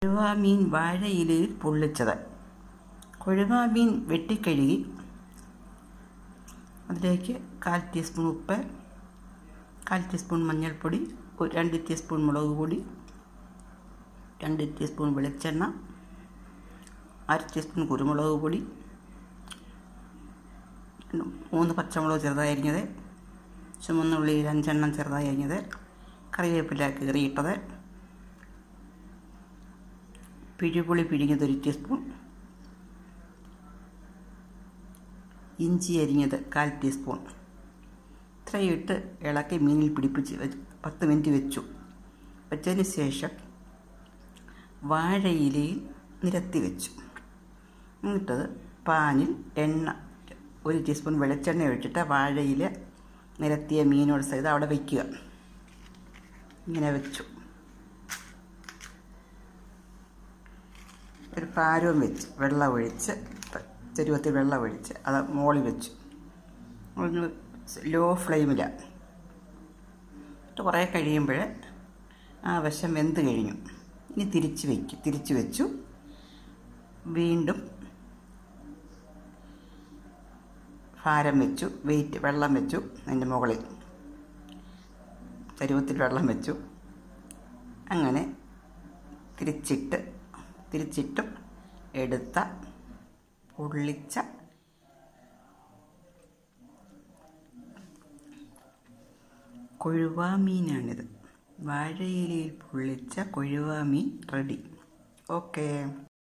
കൊഴുവാ മീൻ വാഴയിലയിൽ പൊള്ളിച്ചത് കൊഴുവാ മീൻ വെട്ടിക്കഴുകി അതിലേക്ക് കാൽ ടീസ്പൂൺ ഉപ്പ് കാൽ ടീസ്പൂൺ മഞ്ഞൾപ്പൊടി ഒരു രണ്ട് ടീസ്പൂൺ മുളക് പൊടി രണ്ട് ടീസ്പൂൺ വെളിച്ചെണ്ണ അര ടീസ്പൂൺ കുരുമുളക് പൊടി മൂന്ന് പച്ചമുളക് ചെറുതായി അരിഞ്ഞത് ചുമന്നുള്ളി അഞ്ചെണ്ണം ചെറുതായി അരിഞ്ഞത് കറിവേപ്പില കീറിയിട്ടത് പിഴിപുളി പിഴിഞ്ഞത് ഒരു ടീസ്പൂൺ ഇഞ്ചി അരിഞ്ഞത് കാൽ ടീസ്പൂൺ ഇത്രയും ഇട്ട് ഇളക്കി മീനിൽ പിടിപ്പിച്ച് വെച്ച് പത്ത് മിനിറ്റ് വെച്ചു വെച്ചതിന് ശേഷം വാഴയിലയിൽ നിരത്തി വെച്ചു എന്നിട്ടത് പാനിൽ എണ്ണ ഒരു ടീസ്പൂൺ വെളിച്ചെണ്ണ ഒഴിച്ചിട്ട് വാഴയിൽ നിരത്തിയ മീനോട് സഹിതം അവിടെ വയ്ക്കുക ഇങ്ങനെ വെച്ചു ഒരു പാരവും വെച്ച് വെള്ളം ഒഴിച്ച് ചെരുവത്തിൽ വെള്ളം ഒഴിച്ച് അത് മുകളിൽ വെച്ചു ഒന്ന് ലോ ഫ്ലെയിമിലാണ് എന്നിട്ട് കുറേ കഴിയുമ്പോൾ ആ വശം വെന്ത് കഴിഞ്ഞു ഇനി തിരിച്ച് വയ്ക്കും തിരിച്ച് വെച്ചു വീണ്ടും ഭാരം വെച്ചു വെയിറ്റ് വെള്ളം വെച്ചു അതിൻ്റെ മുകളിൽ ചരുവത്തിൽ വെള്ളം വെച്ചു അങ്ങനെ തിരിച്ചിട്ട് തിരിച്ചിട്ടും എടുത്ത പൊള്ളിച്ച കൊഴുവാ മീനാണിത് വാഴയിലയിൽ പൊള്ളിച്ച കൊഴുവാ മീൻ റെഡി ഓക്കേ